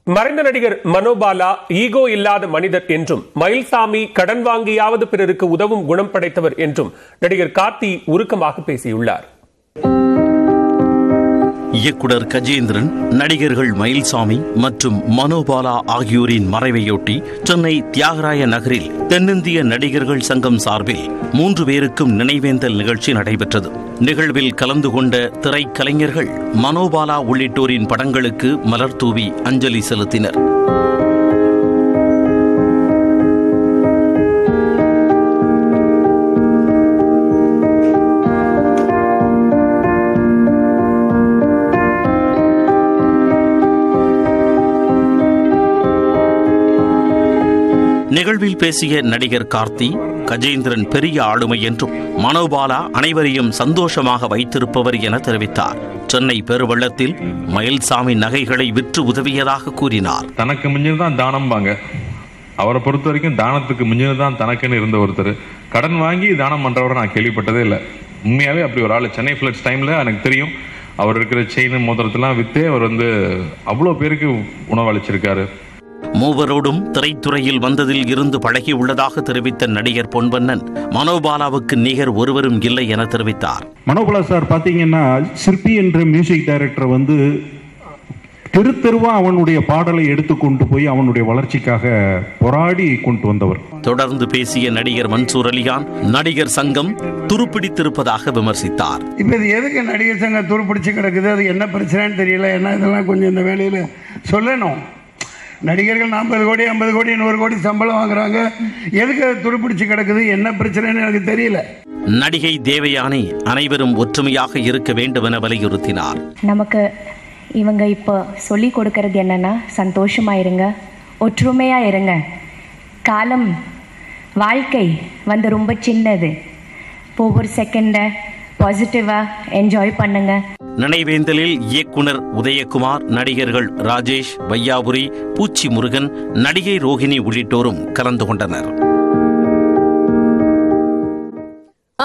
மறைந்த நடிகர் மனோபாலா ஈகோ இல்லாத மனிதர் என்றும் மயில்சாமி கடன் வாங்கியாவது பிறருக்கு உதவும் குணம் படைத்தவர் என்றும் நடிகர் கார்த்தி உருக்கமாக பேசியுள்ளார் இயக்குனர் கஜேந்திரன் நடிகர்கள் மயில்சாமி மற்றும் மனோபாலா ஆகியோரின் மறைவையொட்டி சென்னை தியாகராய நகரில் தென்னிந்திய நடிகர்கள் சங்கம் சார்பில் மூன்று பேருக்கும் நினைவேந்தல் நிகழ்ச்சி நடைபெற்றது நிகழ்வில் கலந்து கொண்ட திரைக்கலைஞர்கள் மனோபாலா உள்ளிட்டோரின் படங்களுக்கு மலர் தூவி அஞ்சலி செலுத்தினர் நிகழ்வில் பேசிய நடிகர் கார்த்தி கஜேந்திரன் பெரிய ஆளுமை என்றும் மனோபாலா அனைவரையும் சந்தோஷமாக வைத்திருப்பவர் என தெரிவித்தார் சென்னை பெருவெள்ளத்தில் மயில்சாமி நகைகளை விற்று உதவியதாக கூறினார் தனக்கு மிஞ்சினது தான் தானம்பாங்க அவரை பொறுத்த வரைக்கும் தானத்துக்கு மிஞ்சினது தான் தனக்குன்னு இருந்த ஒருத்தர் கடன் வாங்கி தானம் பண்றவரை நான் கேள்விப்பட்டதே இல்லை உண்மையாவே அப்படி ஒரு ஆள் சென்னை ஃபிளட்ஸ் டைம்ல எனக்கு தெரியும் அவர் இருக்கிற செயின் மோதிரத்தெல்லாம் வித்தே அவர் வந்து அவ்வளோ பேருக்கு உணவளிச்சிருக்காரு மூவரோடும் திரைத்துறையில் வந்ததில் இருந்து பழகியுள்ளதாக தெரிவித்த நடிகர் பொன்வண்ணன் மனோபாலாவுக்கு நிகர் ஒருவரும் இல்லை என தெரிவித்தார் மனோபலா சார் பார்த்தீங்கன்னா சிற்பி என்ற மியூசிக் டைரக்டர் வந்து தெரு தெருவா அவனுடைய பாடலை எடுத்து கொண்டு போய் அவனுடைய வளர்ச்சிக்காக போராடி கொண்டு வந்தவர் தொடர்ந்து பேசிய நடிகர் மன்சூர் அலிகான் நடிகர் சங்கம் துருப்பிடித்திருப்பதாக விமர்சித்தார் இப்போ இது எதுக்கு நடிகர் சங்கம் துருப்பிடிச்சு கிடக்குது அது என்ன பிரச்சனைன்னு தெரியல என்ன இதெல்லாம் கொஞ்சம் இந்த வேலையில் சொல்லணும் நடிகர்கள் நாற்பது கோடி ஐம்பது கோடி நூறு கோடி சம்பளம் வாங்குறாங்க எதுக்கு அது துருப்பிடிச்சு கிடக்குது என்ன பிரச்சனைன்னு எனக்கு தெரியல நடிகை தேவயானி அனைவரும் ஒற்றுமையாக இருக்க வேண்டும் என வலியுறுத்தினார் நமக்கு இவங்க இப்போ சொல்லி கொடுக்கறது என்னன்னா சந்தோஷமா இருங்க ஒற்றுமையா இருங்க காலம் வாழ்க்கை வந்து ரொம்ப சின்னது ஒவ்வொரு செகண்டை பாசிட்டிவாக என்ஜாய் பண்ணுங்க நினைவேந்தலில் இயக்குனர் உதயகுமார் நடிகர்கள் ராஜேஷ் வையாபுரி பூச்சி முருகன் நடிகை ரோஹிணி உள்ளிட்டோரும் கலந்து கொண்டனர்